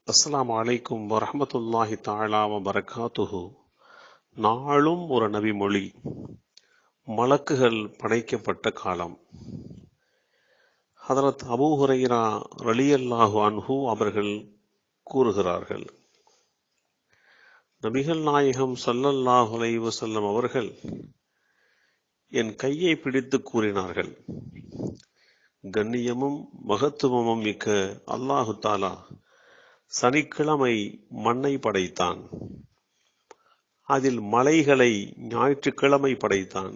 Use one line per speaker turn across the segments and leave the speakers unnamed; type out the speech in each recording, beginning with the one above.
அஸ்ஸலாமு அலைக்கும் வரஹ்மத்துல்லாஹி தஆலா வபரகாத்துஹு நாளும் ஒரு நபி மொழி மலக்குகள் படைக்கப்பட்ட காலம் ஹதரத் அபூ ஹுரைரா ரலியல்லாஹு அன்ஹு அவர்கள் கூறுகிறார்கள் நபிகள் நாயகம் ஸல்லல்லாஹு அலைஹி வஸல்லம் அவர்கள் என் கையை பிடித்து கூறினார்கள் கண்ணியமும் மகத்துவமும் மிக்க அல்லாஹு தாலா சனிக்கிழமை மண்ணை படைத்தான் அதில் மலைகளை ஞாயிற்றுக்கிழமை படைத்தான்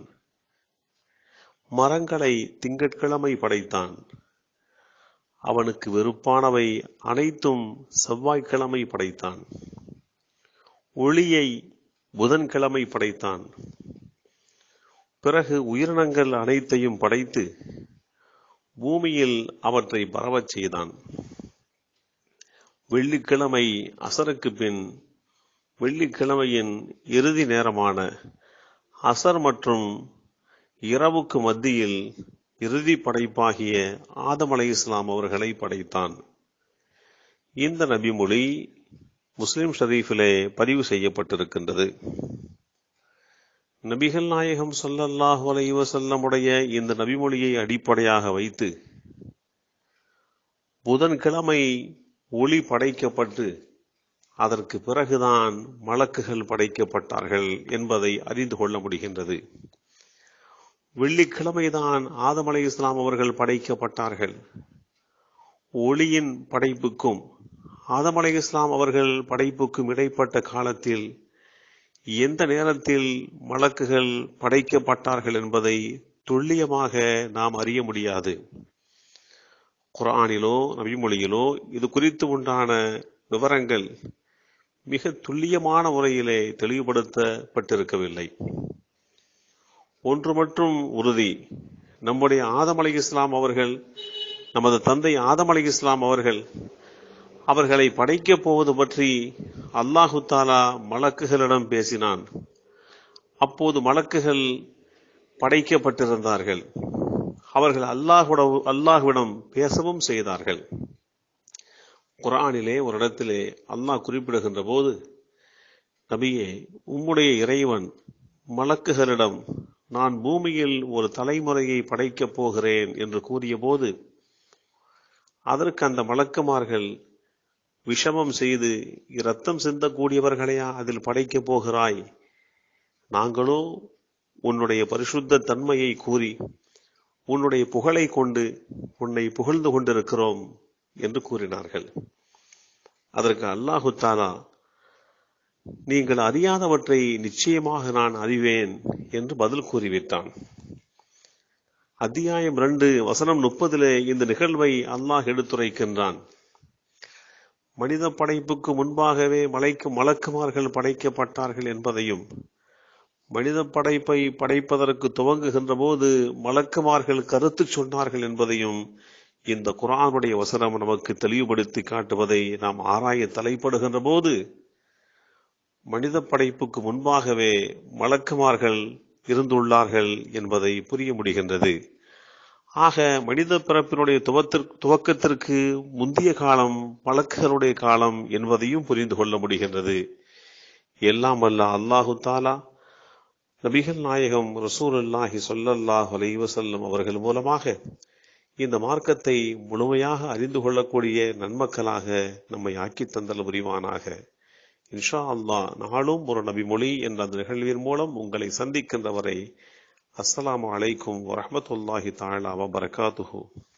மரங்களை திங்கட்கிழமை படைத்தான் அவனுக்கு வெறுப்பானவை அனைத்தும் செவ்வாய்க்கிழமை படைத்தான் ஒளியை புதன்கிழமை படைத்தான் பிறகு உயிரினங்கள் அனைத்தையும் படைத்து பூமியில் அவற்றை பரவச் செய்தான் வெள்ளிக்கிழமை அசருக்கு பின் வெள்ளிக்கிழமையின் இறுதி நேரமான அசர் மற்றும் இரவுக்கு மத்தியில் இறுதி படைப்பாகிய ஆதம் அலை இஸ்லாம் அவர்களை படைத்தான் இந்த நபிமொழி முஸ்லிம் ஷரீஃபிலே பதிவு செய்யப்பட்டிருக்கின்றது நபிகள் நாயகம் ஸல்லல்லாஹு அலைஹி வஸல்லமுடைய இந்த நபிமொழியை அடிப்படையாக வைத்து புதன்கிழமை ஒளி படைக்கப்பட்டு அதற்கு பிறகுதான் மலக்குகள் படைக்கப்பட்டார்கள் என்பதை அறிந்து கொள்ள முடிகின்றது வெள்ளிக்கிழமைதான் ஆதம் அலை இஸ்லாம் அவர்கள் படைக்கப்பட்டார்கள் ஒளியின் படைப்புக்கும் ஆதம் அலை இஸ்லாம் அவர்கள் படைப்புக்கும் இடைப்பட்ட காலத்தில் எந்த நேரத்தில் மலக்குகள் படைக்கப்பட்டார்கள் என்பதை துல்லியமாக நாம் அறிய முடியாது குரானிலோ நபிமொழியிலோ இது குறித்து உண்டான விவரங்கள் மிக துல்லியமான முறையிலே தெளிவுபடுத்தப்பட்டிருக்கவில்லை ஒன்று மட்டும் உறுதி நம்முடைய ஆதம் அலி இஸ்லாம் அவர்கள் நமது தந்தை ஆதம் அலி இஸ்லாம் அவர்கள் அவர்களை படைக்கப் போவது பற்றி அல்லாஹு தாலா மலக்குகளிடம் பேசினான் அப்போது மலக்குகள் படைக்கப்பட்டிருந்தார்கள் அவர்கள் அல்லாஹுட அல்லாஹுவிடம் பேசவும் செய்தார்கள் குரானிலே ஒரு இடத்திலே அல்லாஹ் குறிப்பிடுகின்ற போது நபியே உம்முடைய இறைவன் மலக்குகளிடம் நான் பூமியில் ஒரு தலைமுறையை படைக்கப் போகிறேன் என்று கூறியபோது அதற்கு அந்த மலக்குமார்கள் விஷமம் செய்து இரத்தம் சிந்தக்கூடியவர்களையா அதில் படைக்கப் போகிறாய் நாங்களோ உன்னுடைய பரிசுத்த தன்மையை கூறி உன்னுடைய புகழை கொண்டு உன்னை புகழ்ந்து கொண்டிருக்கிறோம் என்று கூறினார்கள் அதற்கு அல்லாஹு தாலா நீங்கள் அறியாதவற்றை நிச்சயமாக நான் அறிவேன் என்று பதில் கூறிவிட்டான் அத்தியாயம் இரண்டு வசனம் முப்பதிலே இந்த நிகழ்வை அல்லாஹ் எடுத்துரைக்கின்றான் மனித படைப்புக்கு முன்பாகவே மலைக்கு மலக்குமார்கள் படைக்கப்பட்டார்கள் என்பதையும் மனித படைப்பை படைப்பதற்கு துவங்குகின்ற போது மலக்குமார்கள் கருத்து சொன்னார்கள் என்பதையும் இந்த குரானுடைய வசனம் நமக்கு தெளிவுபடுத்தி காட்டுவதை நாம் ஆராய தலைப்படுகின்ற போது மனித படைப்புக்கு முன்பாகவே மலக்குமார்கள் இருந்துள்ளார்கள் என்பதை புரிய முடிகின்றது ஆக மனித பிறப்பினுடைய துவக்கத்திற்கு முந்திய காலம் பழக்குகளுடைய காலம் என்பதையும் புரிந்து கொள்ள முடிகின்றது எல்லாம் அல்ல அல்லாஹு தாலா நபிகள் நாயகம் ரசூல் அல்லாஹி சொல்லல்லாஹ் அலைவசல்லம் அவர்கள் மூலமாக இந்த மார்க்கத்தை முழுமையாக அறிந்து கொள்ளக்கூடிய நன்மக்களாக நம்மை ஆக்கி தந்தல் புரிவானாக இன்ஷா அல்லாஹ் நாளும் ஒரு நபி மொழி என்ற அந்த நிகழ்வின் மூலம் உங்களை சந்திக்கின்றவரை அஸ்ஸலாமு அலைக்கும் வரஹமத்துல்லாஹி தாலா வபரகாத்துஹூ